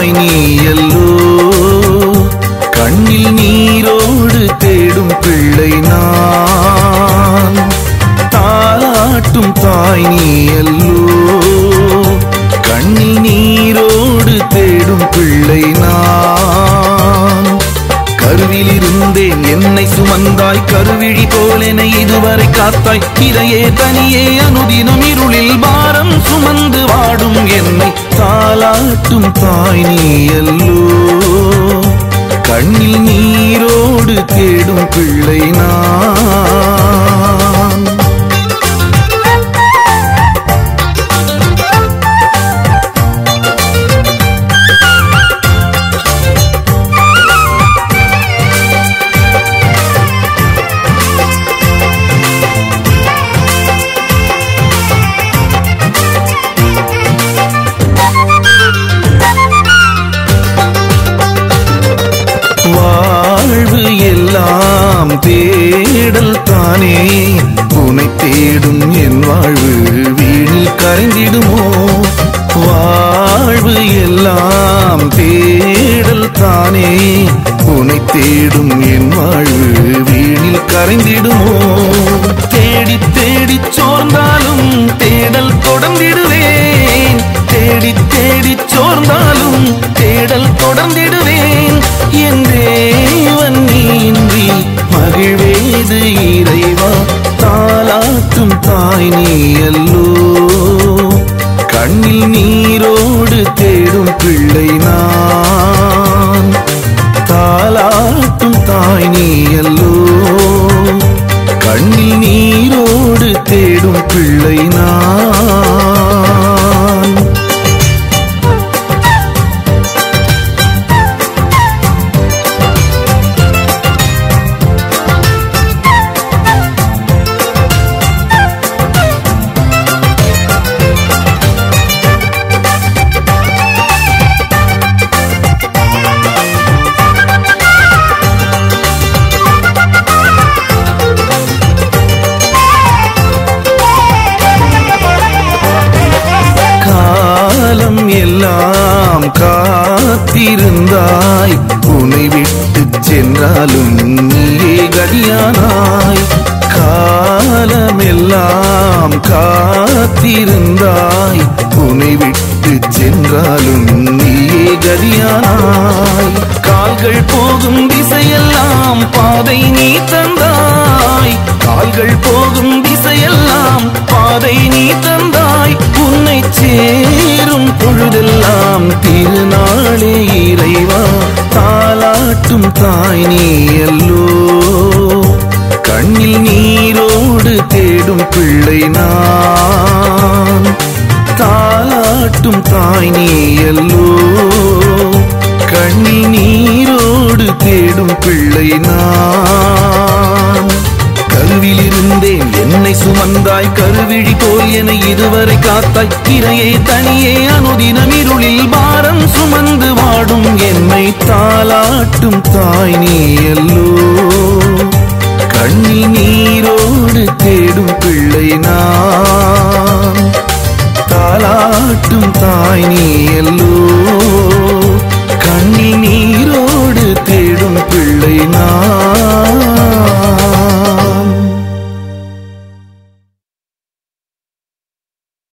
தாய் நீயல்லோ கண்ணில் நீரோடு தேடும் பிள்ளை நான் தாலாட்டும் தாய் நீயல்லோ கண்ணில் நீரோடு தேடும் பிள்ளை நான் கருவில் இருந்தேன் என்னை சுமந்தாய் கருவிழி போலென இதுவரை காத்தாய் இதையே தனியே அனுதினம் இருளில் பாரம் சுமந்து வாடும் என்னை தாலாட்டும் தாய் நீயல்லோ கண்ணில் நீரோடு தேடும் பிள்ளை நான் வாழ்வு எல்லாம் தேடல் தானே உனை தேடும் என் வாழ்வு வீணில் கரைந்திடுமோ வாழ்வு எல்லாம் தேடல் தானே உனை தேடும் என் வாழ்வு வீணில் கரைந்திடுமோ தேடி தேடி சோர்ந்தாலும் தேடல் தொடர்ந்திடுவேன் தேடி தேடி சோர்ந்தாலும் தேடல் தொடர்ந்திடுவேன் என் தேவன் நீன்றி மகிழ்வேது இறைவா தாலாட்டும் தாய் நீயல்லோ கண்ணில் நீரோடு தேடும் பிள்ளை நான் தாலாட்டும் தாய் நீயல்லோ கண்ணில் நீரோடு தேடும் பிள்ளை நான் காலம் எல்லாம் காத்திருந்தாய் உன்னை விட்டு சென்றாலும் நீயே கதியானாய் காலம் எல்லாம் காத்திருந்தாய் உன்னை விட்டு சென்றாலும் நீயே கதியானாய் கால்கள் போகும் திசையெல்லாம் பாதை நீ தந்தாய் கால்கள் போகும் திசையெல்லாம் பாதை நீ தந்தாய் உன்னை சேரும் பொழுதெல்லாம் திருநாளே இறைவா தாலாட்டும் தாய் நீ அல்லோ கண்ணில் நீரோடு தேடும் பிள்ளை நான் தாலாட்டும் தாய் நீ அல்லோ கண்ணில் நீரோடு தேடும் பிள்ளை நான் கருவில் இருந்தேன் என்னை சுமந்தாய் கருவிழி போல் என இதுவரை காத்தாய் இறையே தனியே அனுதினம் இருளில் பாரம் சுமந்து வாடும் என்னை தாலாட்டும் தாய் நீ அல்லோ கண்ணில் நீரோடு தேடும் பிள்ளை நான் தாலாட்டும் தாய் நீ அல்லோ